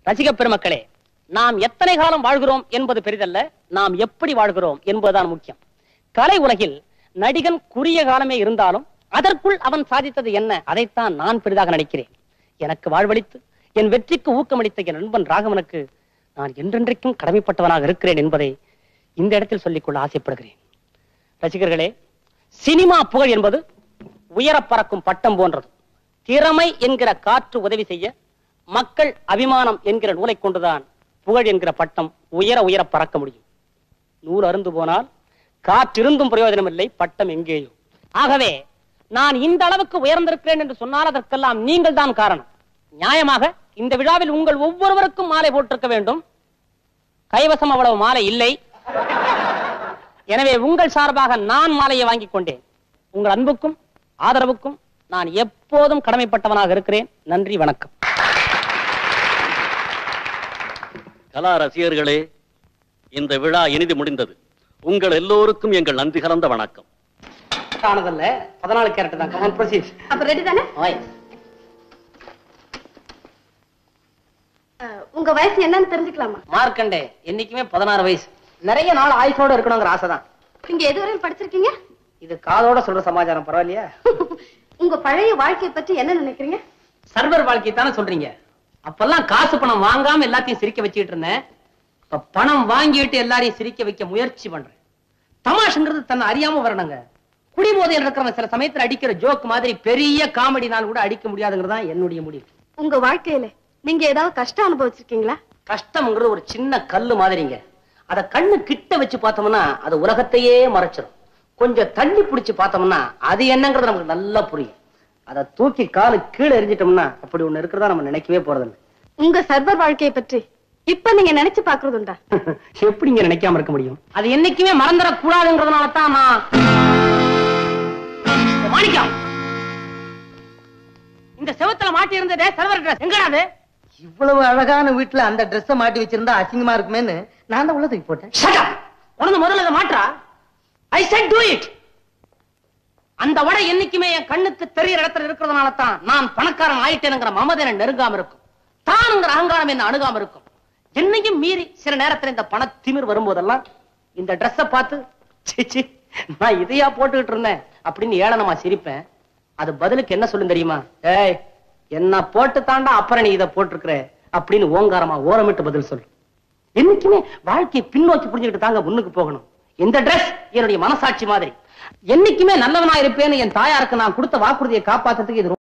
ரசிக பெருமக்களே நாம் எத்தனை காலம் வாழ்கிறோம் என்பது பெரிதல்ல நாம் எப்படி வாழ்கிறோம் என்பதுதான் முக்கியம் கலை உலகில் நடிகன் குறுகிய காலமே இருந்தாலும் அதற்குள் அவன் சாதித்தது என்ன அதைத்தான் நான் பெரிதாக நினைக்கிறேன் எனக்கு வாழ்வளித்து என் வெற்றிக்கு ஊக்கமளித்த என் நண்பன் ராகவனுக்கு நான் என்றென்றைக்கும் கடமைப்பட்டவனாக இருக்கிறேன் என்பதை இந்த இடத்தில் சொல்லிக்கொள்ள ஆசைப்படுகிறேன் ரசிகர்களே சினிமா புகழ் என்பது உயர பறக்கும் பட்டம் போன்றது திறமை என்கிற காற்று உதவி செய்ய மக்கள் அபிமானம் என்கிற நூலை கொண்டுதான் புகழ் என்கிற பட்டம் உயர உயர பறக்க முடியும் நூல் அருந்து போனால் காற்றிருந்தும் பிரயோஜனம் இல்லை பட்டம் எங்கேயோ ஆகவே நான் இந்த அளவுக்கு உயர்ந்திருக்கிறேன் என்று சொன்னால் அதற்கெல்லாம் நீங்கள் தான் காரணம் நியாயமாக இந்த விழாவில் உங்கள் ஒவ்வொருவருக்கும் மாலை போட்டிருக்க வேண்டும் கைவசம் அவ்வளவு மாலை இல்லை எனவே உங்கள் சார்பாக நான் மாலையை வாங்கிக் கொண்டேன் உங்கள் அன்புக்கும் ஆதரவுக்கும் நான் எப்போதும் கடமைப்பட்டவனாக இருக்கிறேன் நன்றி வணக்கம் கலா ரசிகர்களே இந்த விழா இனிது முடிந்தது உங்கள் எல்லோருக்கும் எங்கள் நன்றி கலந்த வணக்கம் ஆனதல்ல பதினாலு கேரட் தான் கமான் ப்ரொசீட் அப்ப ரெடி தானே ஓய் அஹ், உங்க வயசு என்னன்னு தெரிஞ்சுக்கலாமா மார்க்கண்டே என்னைக்குமே பதினாறு வயசு நிறைய நாள் ஆயுசோட இருக்கணுங்கிற ஆசைதான் நீங்க எதுவரையும் படிச்சிருக்கீங்க இது காதோட சொல்ற சமாச்சாரம் பரவாயில்லையா உங்க பழைய வாழ்க்கைய பற்றி என்ன நினைக்கிறீங்க சர்வர் வாழ்க்கை தானே சொல்றீங்க அப்பெல்லாம் காசு பணம் வாங்காம எல்லாத்தையும் சிரிக்க வச்சுக்கிட்டு இருந்தேன் இப்ப பணம் வாங்கிட்டு எல்லாரையும் சிரிக்க வைக்க முயற்சி பண்றேன் தமாஷுங்கிறது தன்னை அறியாம வரணுங்க குடிபோதையில் இருக்கிறவன் சில சமயத்துல அடிக்கிற ஜோக் மாதிரி பெரிய காமெடி நாள் கூட அடிக்க முடியாதுங்கிறது தான் என்னுடைய முடிவு உங்க வாழ்க்கையில நீங்க ஏதாவது கஷ்டம் அனுபவிச்சிருக்கீங்களா கஷ்டம்ங்கிறது ஒரு சின்ன கல்லு மாதிரிங்க அத கண்ணு கிட்ட வச்சு பார்த்தோம்னா அது உலகத்தையே மறைச்சிடும் கொஞ்சம் தள்ளி பிடிச்சு பார்த்தோம்னா அது என்னங்கிறது நமக்கு நல்லா புரியும் அதை தூக்கி காலு கீழே எரிஞ்சிட்டோம்னா அப்படி ஒண்ணு இருக்கிறதா நம்ம நினைக்கவே போறதில்லை உங்க சர்வர் வாழ்க்கைய பற்றி இப்ப நீங்க நினைச்சு பாக்குறது உண்டா எப்படிங்க நினைக்காம இருக்க முடியும் அது என்னைக்குமே மறந்துடக் கூடாதுங்கிறதுனால தான் நான் இந்த மாணிக்கம் இந்த செவத்துல மாட்டி இருந்ததே சர்வர் ட்ரெஸ் எங்கடா அது இவ்வளவு அழகான வீட்டுல அந்த Dress மாட்டி வச்சிருந்தா அசிங்கமா இருக்குமேன்னு நான் தான் உள்ள தூக்கி போட்டேன் Shut up! உனது முதல்ல அதை மாற்றா ஐ said do it அந்த வடை என்னைக்குமே என் கண்ணுக்கு தெரியற இடத்துல இருக்கிறதுனால தான் நான் பணக்காரன் ஆயிட்டேனுங்கிற மமதை என்னை நெருங்காம இருக்கும் தானுங்கிற அகங்காரம் என்ன அணுகாம இருக்கும் என்னையும் மீறி சில நேரத்துல இந்த பண திமிர் வரும்போதெல்லாம் இந்த ட்ரெஸ்ஸ பார்த்து சீ, சீ நான் இதையா போட்டுக்கிட்டு இருந்தேன் அப்படின்னு ஏளனமா சிரிப்பேன் அது பதிலுக்கு என்ன சொல்லும் தெரியுமா ஏய் என்ன போட்டு தாண்டா அப்புறம் நீ இதை போட்டிருக்கிற அப்படின்னு ஓங்காரமா ஓரமிட்டு பதில் சொல்லு என்னைக்குமே வாழ்க்கையை பின்னோக்கி புரிஞ்சுக்கிட்டு தாங்க முன்னுக்கு போகணும் இந்த Dress என்னுடைய மனசாட்சி மாதிரி என்னைக்குமே நல்லவனா இருப்பேன்னு என் தாயாருக்கு நான் கொடுத்த வாக்குறுதியை காப்பாத்துறதுக்கு இது